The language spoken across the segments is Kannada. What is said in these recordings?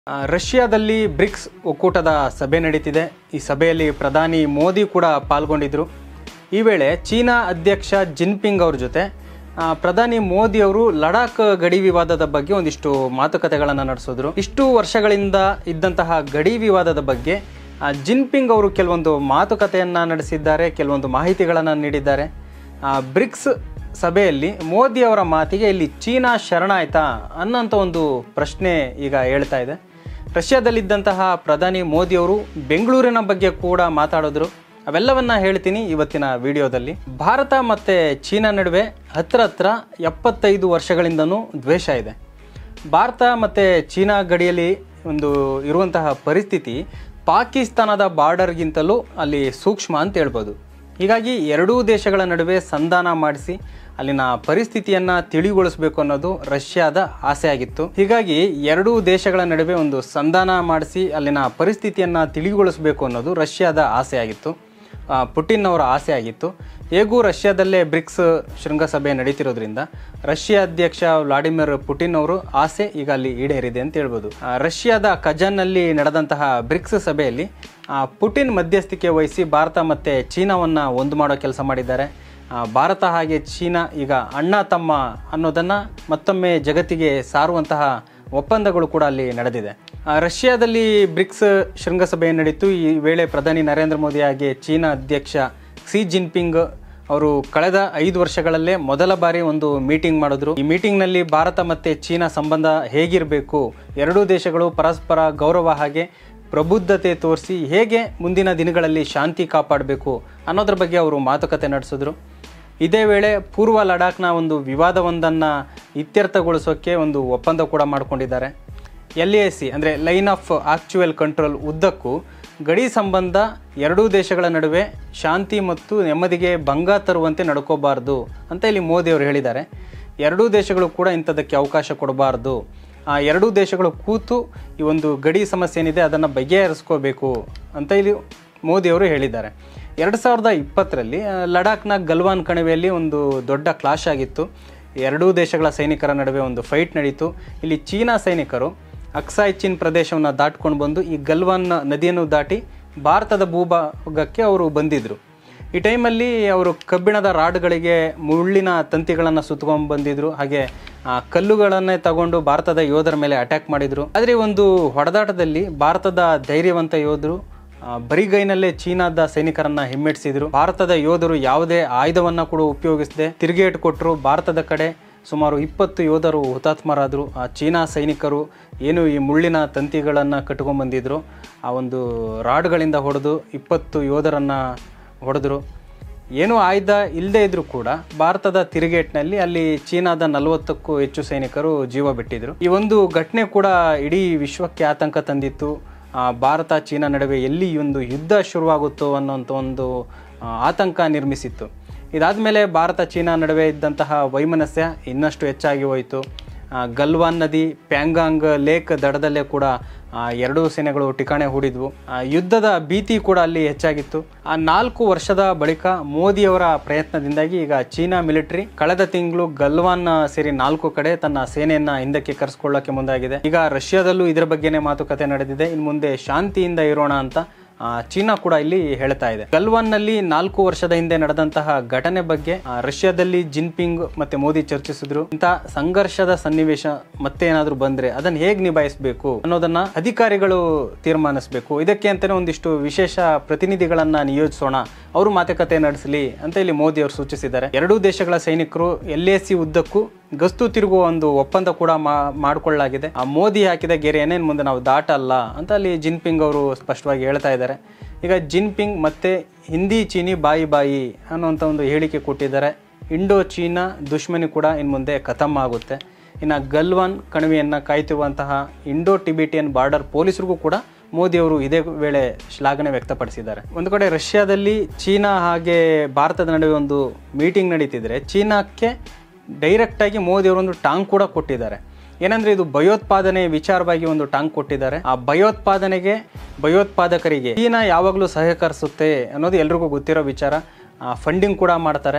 ಆ, ರಷ್ಯಾದಲ್ಲಿ ಬ್ರಿಕ್ಸ್ ಒಕ್ಕೂಟದ ಸಭೆ ನಡೀತಿದೆ ಈ ಸಭೆಯಲ್ಲಿ ಪ್ರಧಾನಿ ಮೋದಿ ಕೂಡ ಪಾಲ್ಗೊಂಡಿದ್ದರು ಈ ವೇಳೆ ಚೀನಾ ಅಧ್ಯಕ್ಷ ಜಿನ್ಪಿಂಗ್ ಅವ್ರ ಜೊತೆ ಆ, ಪ್ರಧಾನಿ ಮೋದಿ ಅವರು ಲಡಾಖ್ ಗಡಿ ವಿವಾದದ ಬಗ್ಗೆ ಒಂದಿಷ್ಟು ಮಾತುಕತೆಗಳನ್ನು ನಡೆಸಿದ್ರು ಇಷ್ಟು ವರ್ಷಗಳಿಂದ ಇದ್ದಂತಹ ಗಡಿ ವಿವಾದದ ಬಗ್ಗೆ ಆ, ಜಿನ್ಪಿಂಗ್ ಅವರು ಕೆಲವೊಂದು ಮಾತುಕತೆಯನ್ನು ನಡೆಸಿದ್ದಾರೆ ಕೆಲವೊಂದು ಮಾಹಿತಿಗಳನ್ನು ನೀಡಿದ್ದಾರೆ ಆ, ಬ್ರಿಕ್ಸ್ ಸಭೆಯಲ್ಲಿ ಮೋದಿ ಅವರ ಮಾತಿಗೆ ಇಲ್ಲಿ ಚೀನಾ ಶರಣಾಯ್ತಾ ಅನ್ನೋಂಥ ಒಂದು ಪ್ರಶ್ನೆ ಈಗ ಹೇಳ್ತಾ ಇದೆ ರಷ್ಯಾದಲ್ಲಿದ್ದಂತಹ ಪ್ರಧಾನಿ ಮೋದಿ ಅವರು ಬೆಂಗಳೂರಿನ ಬಗ್ಗೆ ಕೂಡ ಮಾತಾಡಿದ್ರು ಅವೆಲ್ಲವನ್ನ ಹೇಳ್ತೀನಿ ಇವತ್ತಿನ ವಿಡಿಯೋದಲ್ಲಿ ಭಾರತ ಮತ್ತು ಚೀನಾ ನಡುವೆ ಹತ್ರ ಹತ್ರ ಎಪ್ಪತ್ತೈದು ವರ್ಷಗಳಿಂದನೂ ದ್ವೇಷ ಇದೆ ಭಾರತ ಮತ್ತು ಚೀನಾ ಗಡಿಯಲ್ಲಿ ಒಂದು ಇರುವಂತಹ ಪರಿಸ್ಥಿತಿ ಪಾಕಿಸ್ತಾನದ ಬಾರ್ಡರ್ಗಿಂತಲೂ ಅಲ್ಲಿ ಸೂಕ್ಷ್ಮ ಅಂತ ಹೇಳ್ಬೋದು ಹೀಗಾಗಿ ಎರಡೂ ದೇಶಗಳ ನಡುವೆ ಸಂಧಾನ ಮಾಡಿಸಿ ಅಲ್ಲಿನ ಪರಿಸ್ಥಿತಿಯನ್ನು ತಿಳಿಗೊಳಿಸಬೇಕು ಅನ್ನೋದು ರಷ್ಯಾದ ಆಸೆ ಆಗಿತ್ತು ಹೀಗಾಗಿ ಎರಡೂ ದೇಶಗಳ ನಡುವೆ ಒಂದು ಸಂಧಾನ ಮಾಡಿಸಿ ಅಲ್ಲಿನ ಪರಿಸ್ಥಿತಿಯನ್ನು ತಿಳಿಗೊಳಿಸಬೇಕು ಅನ್ನೋದು ರಷ್ಯಾದ ಆಸೆ ಆಗಿತ್ತು ಆ, ಪುಟಿನ್ ಅವರ ಆಸೆ ಆಗಿತ್ತು ಹೇಗೂ ರಷ್ಯಾದಲ್ಲೇ ಬ್ರಿಕ್ಸ್ ಶೃಂಗಸಭೆ ನಡೀತಿರೋದ್ರಿಂದ ರಷ್ಯಾ ಅಧ್ಯಕ್ಷ ವ್ಲಾಡಿಮಿರ್ ಪುಟಿನ್ ಅವರು ಆಸೆ ಈಗ ಅಲ್ಲಿ ಈಡೇರಿದೆ ಅಂತ ಹೇಳ್ಬೋದು ಆ, ರಷ್ಯಾದ ಕಜಾನ್ನಲ್ಲಿ ನಡೆದಂತಹ ಬ್ರಿಕ್ಸ್ ಸಭೆಯಲ್ಲಿ ಆ, ಪುಟಿನ್ ಮಧ್ಯಸ್ಥಿಕೆ ವಹಿಸಿ ಭಾರತ ಮತ್ತು ಚೀನಾವನ್ನು ಒಂದು ಮಾಡೋ ಕೆಲಸ ಮಾಡಿದ್ದಾರೆ ಆ, ಭಾರತ ಹಾಗೆ ಚೀನಾ ಈಗ ಅಣ್ಣ ತಮ್ಮ ಅನ್ನೋದನ್ನು ಮತ್ತೊಮ್ಮೆ ಜಗತ್ತಿಗೆ ಸಾರುವಂತಹ ಒಪ್ಪಂದಗಳು ಕೂಡ ಅಲ್ಲಿ ನಡೆದಿದೆ ಆ, ರಷ್ಯಾದಲ್ಲಿ ಬ್ರಿಕ್ಸ್ ಶೃಂಗಸಭೆ ನಡೀತು ಈ ವೇಳೆ ಪ್ರಧಾನಿ ನರೇಂದ್ರ ಮೋದಿ ಹಾಗೆ ಚೀನಾ ಅಧ್ಯಕ್ಷ ಕ್ಸಿ ಜಿನ್ಪಿಂಗ್ ಅವರು ಕಳೆದ ಐದು ವರ್ಷಗಳಲ್ಲೇ ಮೊದಲ ಬಾರಿ ಒಂದು ಮೀಟಿಂಗ್ ಮಾಡಿದ್ರು ಈ ಮೀಟಿಂಗ್ನಲ್ಲಿ ಭಾರತ ಮತ್ತು ಚೀನಾ ಸಂಬಂಧ ಹೇಗಿರಬೇಕು ಎರಡೂ ದೇಶಗಳು ಪರಸ್ಪರ ಗೌರವ ಹಾಗೆ ಪ್ರಬುದ್ಧತೆ ತೋರಿಸಿ ಹೇಗೆ ಮುಂದಿನ ದಿನಗಳಲ್ಲಿ ಶಾಂತಿ ಕಾಪಾಡಬೇಕು ಅನ್ನೋದ್ರ ಬಗ್ಗೆ ಅವರು ಮಾತುಕತೆ ನಡೆಸಿದ್ರು ಇದೇ ವೇಳೆ ಪೂರ್ವ ಲಡಾಖ್ನ ಒಂದು ವಿವಾದವೊಂದನ್ನು ಇತ್ಯರ್ಥಗೊಳಿಸೋಕ್ಕೆ ಒಂದು ಒಪ್ಪಂದ ಕೂಡ ಮಾಡಿಕೊಂಡಿದ್ದಾರೆ ಎಲ್ ಎ ಸಿ ಅಂದರೆ ಲೈನ್ ಆಫ್ ಆಕ್ಚುಯಲ್ ಕಂಟ್ರೋಲ್ ಉದ್ದಕ್ಕೂ ಗಡಿ ಸಂಬಂಧ ಎರಡೂ ದೇಶಗಳ ನಡುವೆ ಶಾಂತಿ ಮತ್ತು ನೆಮ್ಮದಿಗೆ ಭಂಗ ತರುವಂತೆ ನಡ್ಕೋಬಾರ್ದು ಅಂತ ಇಲ್ಲಿ ಮೋದಿ ಅವರು ಹೇಳಿದ್ದಾರೆ ಎರಡೂ ದೇಶಗಳು ಕೂಡ ಇಂಥದಕ್ಕೆ ಅವಕಾಶ ಕೊಡಬಾರ್ದು ಆ ಎರಡೂ ದೇಶಗಳು ಕೂತು ಈ ಒಂದು ಗಡಿ ಸಮಸ್ಯೆ ಏನಿದೆ ಅದನ್ನು ಬಗೆಹರಿಸ್ಕೋಬೇಕು ಅಂತ ಇಲ್ಲಿ ಮೋದಿ ಅವರು ಹೇಳಿದ್ದಾರೆ ಎರಡು ಸಾವಿರದ ಇಪ್ಪತ್ತರಲ್ಲಿ ಆ, ಲಡಾಖ್ನ ಗಲ್ವಾನ್ ಕಣಿವೆಯಲ್ಲಿ ಒಂದು ದೊಡ್ಡ ಕ್ಲಾಶ್ ಆಗಿತ್ತು ಎರಡೂ ದೇಶಗಳ ಸೈನಿಕರ ನಡುವೆ ಒಂದು ಫೈಟ್ ನಡೀತು ಇಲ್ಲಿ ಚೀನಾ ಸೈನಿಕರು ಅಕ್ಸಾಯ್ ಚೀನ್ ಪ್ರದೇಶವನ್ನು ದಾಟ್ಕೊಂಡು ಬಂದು ಈ ಗಲ್ವಾನ್ ನದಿಯನ್ನು ದಾಟಿ ಭಾರತದ ಭೂಭಾಗಕ್ಕೆ ಅವರು ಬಂದಿದ್ದರು ಈ ಟೈಮಲ್ಲಿ ಅವರು ಕಬ್ಬಿಣದ ರಾಡ್ಗಳಿಗೆ ಮುಳ್ಳಿನ ತಂತಿಗಳನ್ನು ಸುತ್ಕೊಂಡು ಬಂದಿದ್ರು ಹಾಗೆ ಆ, ಕಲ್ಲುಗಳನ್ನೇ ತಗೊಂಡು ಭಾರತದ ಯೋಧರ ಮೇಲೆ ಅಟ್ಯಾಕ್ ಮಾಡಿದ್ರು ಆದರೆ ಈ ಒಂದು ಹೊಡೆದಾಟದಲ್ಲಿ ಭಾರತದ ಧೈರ್ಯವಂತ ಯೋಧರು ಆ, ಬರಿಗೈನಲ್ಲೇ ಚೀನಾದ ಸೈನಿಕರನ್ನ ಹಿಮ್ಮೆಟ್ಟಿಸಿದ್ರು ಭಾರತದ ಯೋಧರು ಯಾವುದೇ ಆಯುಧವನ್ನ ಕೂಡ ಉಪಯೋಗಿಸದೆ ತಿರುಗೇಟು ಕೊಟ್ಟರು ಭಾರತದ ಕಡೆ ಸುಮಾರು ಇಪ್ಪತ್ತು ಯೋಧರು ಹುತಾತ್ಮರಾದರು ಆ ಚೀನಾ ಸೈನಿಕರು ಏನು ಈ ಮುಳ್ಳಿನ ತಂತಿಗಳನ್ನು ಕಟ್ಕೊಂಡ್ಬಂದಿದ್ರು ಆ ಒಂದು ರಾಡ್ಗಳಿಂದ ಹೊಡೆದು ಇಪ್ಪತ್ತು ಯೋಧರನ್ನು ಹೊಡೆದ್ರು ಏನೂ ಆಯುಧ ಇಲ್ಲದೇ ಇದ್ರೂ ಕೂಡ ಭಾರತದ ತಿರುಗೇಟ್ನಲ್ಲಿ ಅಲ್ಲಿ ಚೀನಾದ ನಲವತ್ತಕ್ಕೂ ಹೆಚ್ಚು ಸೈನಿಕರು ಜೀವ ಬಿಟ್ಟಿದ್ರು ಈ ಒಂದು ಘಟನೆ ಕೂಡ ಇಡೀ ವಿಶ್ವಕ್ಕೆ ಆತಂಕ ತಂದಿತ್ತು ಆ, ಭಾರತ ಚೀನಾ ನಡುವೆ ಎಲ್ಲಿ ಈ ಒಂದು ಯುದ್ಧ ಶುರುವಾಗುತ್ತೋ ಅನ್ನೋಂಥ ಒಂದು ಆ, ಆತಂಕ ನಿರ್ಮಿಸಿತ್ತು ಇದಾದಮೇಲೆ ಭಾರತ ಚೀನಾ ನಡುವೆ ಇದ್ದಂತಹ ವೈಮನಸ್ಯ ಇನ್ನಷ್ಟು ಹೆಚ್ಚಾಗಿ ಹೋಯಿತು ಆ, ಗಲ್ವಾನ್ ನದಿ ಪ್ಯಾಂಗಾಂಗ್ ಲೇಕ್ ದಡದಲ್ಲೇ ಕೂಡ ಆ, ಎರಡೂ ಸೇನೆಗಳು ಠಿಕಾಣೆ ಹೂಡಿದ್ವು ಆ, ಯುದ್ಧದ ಭೀತಿ ಕೂಡ ಅಲ್ಲಿ ಹೆಚ್ಚಾಗಿತ್ತು ಆ ನಾಲ್ಕು ವರ್ಷದ ಬಳಿಕ ಮೋದಿಯವರ ಪ್ರಯತ್ನದಿಂದಾಗಿ ಈಗ ಚೀನಾ ಮಿಲಿಟರಿ ಕಳೆದ ತಿಂಗಳು ಗಲ್ವಾನ್ ಸೇರಿ ನಾಲ್ಕು ಕಡೆ ತನ್ನ ಸೇನೆಯನ್ನ ಹಿಂದಕ್ಕೆ ಕರೆಸ್ಕೊಳ್ಳೋಕೆ ಮುಂದಾಗಿದೆ ಈಗ ರಷ್ಯಾದಲ್ಲೂ ಇದರ ಬಗ್ಗೆನೇ ಮಾತುಕತೆ ನಡೆದಿದೆ ಇನ್ನು ಮುಂದೆ ಶಾಂತಿಯಿಂದ ಇರೋಣ ಅಂತ ಆ, ಚೀನಾ ಕೂಡ ಇಲ್ಲಿ ಹೇಳ್ತಾ ಇದೆ ಗಲ್ವಾನ್ನಲ್ಲಿ ನಾಲ್ಕು ವರ್ಷದ ಹಿಂದೆ ನಡೆದಂತಹ ಘಟನೆ ಬಗ್ಗೆ ಆ, ರಷ್ಯಾದಲ್ಲಿ ಜಿನ್ಪಿಂಗ್ ಮತ್ತೆ ಮೋದಿ ಚರ್ಚಿಸಿದ್ರು ಇಂತಹ ಸಂಘರ್ಷದ ಸನ್ನಿವೇಶ ಮತ್ತೆ ಏನಾದ್ರೂ ಬಂದ್ರೆ ಅದನ್ನ ಹೇಗ್ ನಿಭಾಯಿಸಬೇಕು ಅನ್ನೋದನ್ನ ಅಧಿಕಾರಿಗಳು ತೀರ್ಮಾನಿಸಬೇಕು ಇದಕ್ಕೆ ಅಂತಾನೆ ಒಂದಿಷ್ಟು ವಿಶೇಷ ಪ್ರತಿನಿಧಿಗಳನ್ನ ನಿಯೋಜಿಸೋಣ ಅವರು ಮಾತುಕತೆ ನಡೆಸಲಿ ಅಂತ ಇಲ್ಲಿ ಮೋದಿ ಅವರು ಸೂಚಿಸಿದ್ದಾರೆ ಎರಡೂ ದೇಶಗಳ ಸೈನಿಕರು ಎಲ್ ಎ ಸಿ ಉದ್ದಕ್ಕೂ ಗಸ್ತು ತಿರುಗುವ ಒಂದು ಒಪ್ಪಂದ ಕೂಡ ಮಾ- ಮಾಡಿಕೊಳ್ಳಲಾಗಿದೆ ಆ ಮೋದಿ ಹಾಕಿದ ಗೆರೆ ಏನೇನು ಮುಂದೆ ನಾವು ದಾಟಲ್ಲ ಅಂತ ಅಲ್ಲಿ ಜಿನ್ಪಿಂಗ್ ಅವರು ಸ್ಪಷ್ಟವಾಗಿ ಹೇಳ್ತಾ ಇದ್ದಾರೆ ಈಗ ಜಿನ್ಪಿಂಗ್ ಮತ್ತೆ ಹಿಂದಿ ಚೀನಿ ಬಾಯಿ ಬಾಯಿ ಅನ್ನುವಂಥ ಒಂದು ಹೇಳಿಕೆ ಕೊಟ್ಟಿದ್ದಾರೆ ಇಂಡೋ ಚೀನಾ ದುಶ್ಮನಿ ಕೂಡ ಇನ್ನು ಮುಂದೆ ಖತಮ್ ಆಗುತ್ತೆ ಇನ್ನು ಗಲ್ವಾನ್ ಕಣಿವೆಯನ್ನು ಕಾಯ್ತಿರುವಂತಹ ಇಂಡೋ ಟಿಬಿಟಿಯನ್ ಬಾರ್ಡರ್ ಪೊಲೀಸರಿಗೂ ಕೂಡ ಮೋದಿ ಅವರು ಇದೇ ವೇಳೆ ಶ್ಲಾಘನೆ ವ್ಯಕ್ತಪಡಿಸಿದ್ದಾರೆ ಒಂದು ಕಡೆ ರಷ್ಯಾದಲ್ಲಿ ಚೀನಾ ಹಾಗೆ ಭಾರತದ ನಡುವೆ ಒಂದು ಮೀಟಿಂಗ್ ನಡೀತಿದ್ರೆ ಚೀನಾಕ್ಕೆ ಡೈರೆಕ್ಟಾಗಿ ಮೋದಿ ಅವರೊಂದು ಟಾಂಗ್ ಕೂಡ ಕೊಟ್ಟಿದ್ದಾರೆ ಏನಂದ್ರೆ ಇದು ಭಯೋತ್ಪಾದನೆ ವಿಚಾರವಾಗಿ ಒಂದು ಟಾಂಗ್ ಕೊಟ್ಟಿದ್ದಾರೆ ಆ ಭಯೋತ್ಪಾದನೆಗೆ ಭಯೋತ್ಪಾದಕರಿಗೆ ಚೀನಾ ಯಾವಾಗಲೂ ಸಹಕರಿಸುತ್ತೆ ಅನ್ನೋದು ಎಲ್ರಿಗೂ ಗೊತ್ತಿರೋ ವಿಚಾರ ಫಂಡಿಂಗ್ ಕೂಡ ಮಾಡ್ತಾರೆ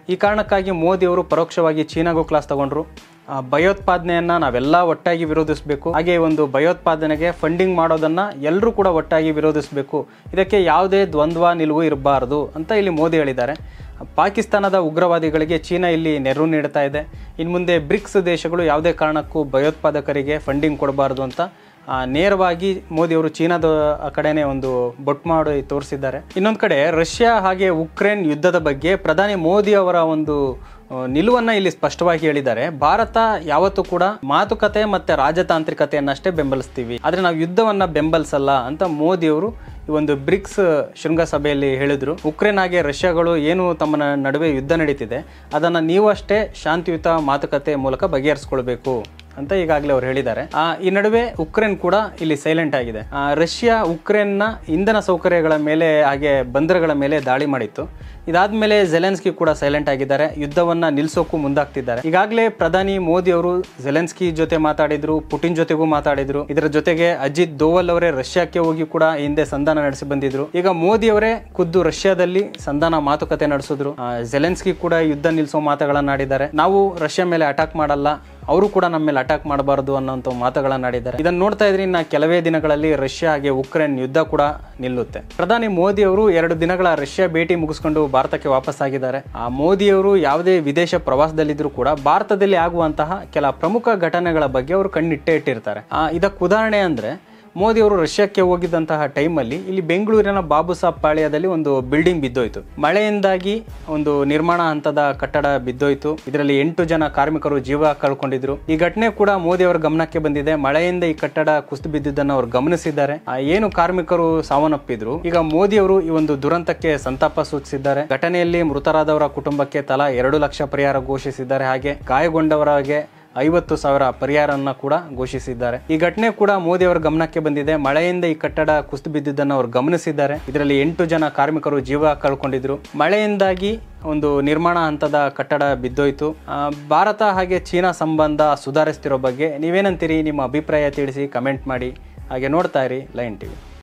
ಈ ಕಾರಣಕ್ಕಾಗಿ ಮೋದಿಯವರು ಪರೋಕ್ಷವಾಗಿ ಚೀನಾಗೂ ಕ್ಲಾಸ್ ತಗೊಂಡ್ರು ಆ, ಭಯೋತ್ಪಾದನೆಯನ್ನ ನಾವೆಲ್ಲ ಒಟ್ಟಾಗಿ ವಿರೋಧಿಸಬೇಕು ಹಾಗೆ ಈ ಒಂದು ಭಯೋತ್ಪಾದನೆಗೆ ಫಂಡಿಂಗ್ ಮಾಡೋದನ್ನ ಎಲ್ಲರೂ ಕೂಡ ಒಟ್ಟಾಗಿ ವಿರೋಧಿಸಬೇಕು ಇದಕ್ಕೆ ಯಾವುದೇ ದ್ವಂದ್ವ ನಿಲುವು ಇರಬಾರದು ಅಂತ ಇಲ್ಲಿ ಮೋದಿ ಹೇಳಿದ್ದಾರೆ ಪಾಕಿಸ್ತಾನದ ಉಗ್ರವಾದಿಗಳಿಗೆ ಚೀನಾ ಇಲ್ಲಿ ನೆರವು ನೀಡ್ತಾ ಇದೆ ಇನ್ನು ಮುಂದೆ ಬ್ರಿಕ್ಸ್ ದೇಶಗಳು ಯಾವುದೇ ಕಾರಣಕ್ಕೂ ಭಯೋತ್ಪಾದಕರಿಗೆ ಫಂಡಿಂಗ್ ಕೊಡಬಾರದು ಅಂತ ಆ, ನೇರವಾಗಿ ಮೋದಿಯವರು ಚೀನಾದ ಕಡೆನೇ ಒಂದು ಬೊಟ್ ಮಾಡಿ ತೋರಿಸಿದ್ದಾರೆ ಇನ್ನೊಂದು ಕಡೆ ರಷ್ಯಾ ಹಾಗೆ ಉಕ್ರೇನ್ ಯುದ್ಧದ ಬಗ್ಗೆ ಪ್ರಧಾನಿ ಮೋದಿ ಅವರ ಒಂದು ಆ, ನಿಲುವನ್ನ ಇಲ್ಲಿ ಸ್ಪಷ್ಟವಾಗಿ ಹೇಳಿದ್ದಾರೆ ಭಾರತ ಯಾವತ್ತೂ ಕೂಡ ಮಾತುಕತೆ ಮತ್ತೆ ರಾಜತಾಂತ್ರಿಕತೆಯನ್ನಷ್ಟೇ ಬೆಂಬಲಿಸ್ತೀವಿ ಆದ್ರೆ ನಾವು ಯುದ್ಧವನ್ನ ಬೆಂಬಲಿಸಲ್ಲ ಅಂತ ಮೋದಿಯವರು ಈ ಒಂದು ಬ್ರಿಕ್ಸ್ ಶೃಂಗಸಭೆಯಲ್ಲಿ ಹೇಳಿದ್ರು ಉಕ್ರೇನ್ ಹಾಗೆ ರಷ್ಯಾಗಳು ಏನು ತಮ್ಮ ನ- ನಡುವೆ ಯುದ್ಧ ನಡೀತಿದೆ ಅದನ್ನ ನೀವು ಅಷ್ಟೇ ಶಾಂತಿಯುತ ಮಾತುಕತೆ ಮೂಲಕ ಬಗೆಹರಿಸ್ಕೊಳ್ಬೇಕು ಅಂತ ಈಗಾಗಲೇ ಅವ್ರು ಹೇಳಿದ್ದಾರೆ ಆ, ಈ ನಡುವೆ ಉಕ್ರೇನ್ ಕೂಡ ಇಲ್ಲಿ ಸೈಲೆಂಟ್ ಆಗಿದೆ ಆ, ರಷ್ಯಾ ಉಕ್ರೇನ್ನ ಇಂಧನ ಸೌಕರ್ಯಗಳ ಮೇಲೆ ಹಾಗೆ ಬಂದರುಗಳ ಮೇಲೆ ದಾಳಿ ಮಾಡಿತ್ತು ಇದಾದ್ಮೇಲೆ ಜೆಲೆನ್ಸ್ಕಿ ಕೂಡ ಸೈಲೆಂಟ್ ಆಗಿದ್ದಾರೆ ಯುದ್ಧವನ್ನ ನಿಲ್ಸೋಕ್ಕೂ ಮುಂದಾಗ್ತಿದ್ದಾರೆ ಈಗಾಗಲೇ ಪ್ರಧಾನಿ ಮೋದಿ ಅವರು ಜೆಲೆನ್ಸ್ಕಿ ಜೊತೆ ಮಾತಾಡಿದ್ರು ಪುಟಿನ್ ಜೊತೆಗೂ ಮಾತಾಡಿದ್ರು ಇದರ ಜೊತೆಗೆ ಅಜಿತ್ ದೋವಲ್ ಅವರೇ ರಷ್ಯಾಕ್ಕೆ ಹೋಗಿ ಕೂಡ ಈ ಹಿಂದೆ ಸಂಧಾನ ನಡೆಸಿ ಬಂದಿದ್ರು ಈಗ ಮೋದಿ ಅವರೇ ಖುದ್ದು ರಷ್ಯಾದಲ್ಲಿ ಸಂಧಾನ ಮಾತುಕತೆ ನಡೆಸಿದ್ರು ಆ, ಜೆಲೆನ್ಸ್ಕಿ ಕೂಡ ಯುದ್ಧ ನಿಲ್ಸೋ ಮಾತುಗಳನ್ನಾಡಿದ್ದಾರೆ ನಾವು ರಷ್ಯಾ ಮೇಲೆ ಅಟ್ಯಾಕ್ ಮಾಡಲ್ಲ ಅವರು ಕೂಡ ನಮ್ಮ ಮೇಲೆ ಅಟ್ಯಾಕ್ ಮಾಡಬಾರದು ಅನ್ನೋಂಥ ಮಾತುಗಳನ್ನ ಆಡಿದ್ದಾರೆ ಇದನ್ನ ನೋಡ್ತಾ ಇದ್ರೆ ಇನ್ನ ಕೆಲವೇ ದಿನಗಳಲ್ಲಿ ರಷ್ಯಾ ಹಾಗೆ ಉಕ್ರೇನ್ ಯುದ್ಧ ಕೂಡ ನಿಲ್ಲುತ್ತೆ ಪ್ರಧಾನಿ ಮೋದಿ ಅವರು ಎರಡು ದಿನಗಳ ರಷ್ಯಾ ಭೇಟಿ ಮುಗಿಸ್ಕೊಂಡು ಭಾರತಕ್ಕೆ ವಾಪಸ್ ಆಗಿದ್ದಾರೆ ಆ ಮೋದಿ ಅವರು ಯಾವುದೇ ವಿದೇಶ ಪ್ರವಾಸದಲ್ಲಿದ್ರು ಕೂಡ ಭಾರತದಲ್ಲಿ ಆಗುವಂತಹ ಕೆಲ ಪ್ರಮುಖ ಘಟನೆಗಳ ಬಗ್ಗೆ ಅವರು ಕಣ್ಣಿಟ್ಟೇ ಇಟ್ಟಿರ್ತಾರೆ ಆ, ಇದಕ್ಕೆ ಉದಾಹರಣೆ ಅಂದ್ರೆ ಮೋದಿ ಅವರು ರಷ್ಯಾಕ್ಕೆ ಹೋಗಿದ್ದಂತಹ ಟೈಮಲ್ಲಿ ಇಲ್ಲಿ ಬೆಂಗಳೂರಿನ ಬಾಬು ಸಾಬ್ ಪಾಳ್ಯದಲ್ಲಿ ಒಂದು ಬಿಲ್ಡಿಂಗ್ ಬಿದ್ದೋಯ್ತು ಮಳೆಯಿಂದಾಗಿ ಒಂದು ನಿರ್ಮಾಣ ಹಂತದ ಕಟ್ಟಡ ಬಿದ್ದೋಯ್ತು ಇದರಲ್ಲಿ ಎಂಟು ಜನ ಕಾರ್ಮಿಕರು ಜೀವ ಕಳ್ಕೊಂಡಿದ್ರು ಈ ಘಟನೆ ಕೂಡ ಮೋದಿ ಅವರ ಗಮನಕ್ಕೆ ಬಂದಿದೆ ಮಳೆಯಿಂದ ಈ ಕಟ್ಟಡ ಕುಸಿದು ಬಿದ್ದಿದ್ದನ್ನು ಅವರು ಗಮನಿಸಿದ್ದಾರೆ ಆ, ಏನು ಕಾರ್ಮಿಕರು ಸಾವನ್ನಪ್ಪಿದ್ರು ಈಗ ಮೋದಿ ಅವರು ಈ ಒಂದು ದುರಂತಕ್ಕೆ ಸಂತಾಪ ಸೂಚಿಸಿದ್ದಾರೆ ಘಟನೆಯಲ್ಲಿ ಮೃತರಾದವರ ಕುಟುಂಬಕ್ಕೆ ತಲಾ ಎರಡು ಲಕ್ಷ ಪರಿಹಾರ ಘೋಷಿಸಿದ್ದಾರೆ ಹಾಗೆ ಗಾಯಗೊಂಡವರಿಗೆ ಐವತ್ತು ಸಾವಿರ ಪರಿಹಾರನ್ನ ಕೂಡ ಘೋಷಿಸಿದ್ದಾರೆ ಈ ಘಟನೆ ಕೂಡ ಮೋದಿ ಅವರ ಗಮನಕ್ಕೆ ಬಂದಿದೆ ಮಳೆಯಿಂದ ಈ ಕಟ್ಟಡ ಕುಸಿದು ಬಿದ್ದಿದ್ದನ್ನು ಅವರು ಗಮನಿಸಿದ್ದಾರೆ ಇದರಲ್ಲಿ ಎಂಟು ಜನ ಕಾರ್ಮಿಕರು ಜೀವ ಕಳ್ಕೊಂಡಿದ್ರು ಮಳೆಯಿಂದಾಗಿ ಒಂದು ನಿರ್ಮಾಣ ಹಂತದ ಕಟ್ಟಡ ಬಿದ್ದೋಯ್ತು ಆ, ಭಾರತ ಹಾಗೆ ಚೀನಾ ಸಂಬಂಧ ಸುಧಾರಿಸ್ತಿರೋ ಬಗ್ಗೆ ನೀವೇನಂತೀರಿ ನಿಮ್ಮ ಅಭಿಪ್ರಾಯ ತಿಳಿಸಿ ಕಮೆಂಟ್ ಮಾಡಿ ಹಾಗೆ ನೋಡ್ತಾ ಇರಿ ಲೈನ್ ಟಿವಿ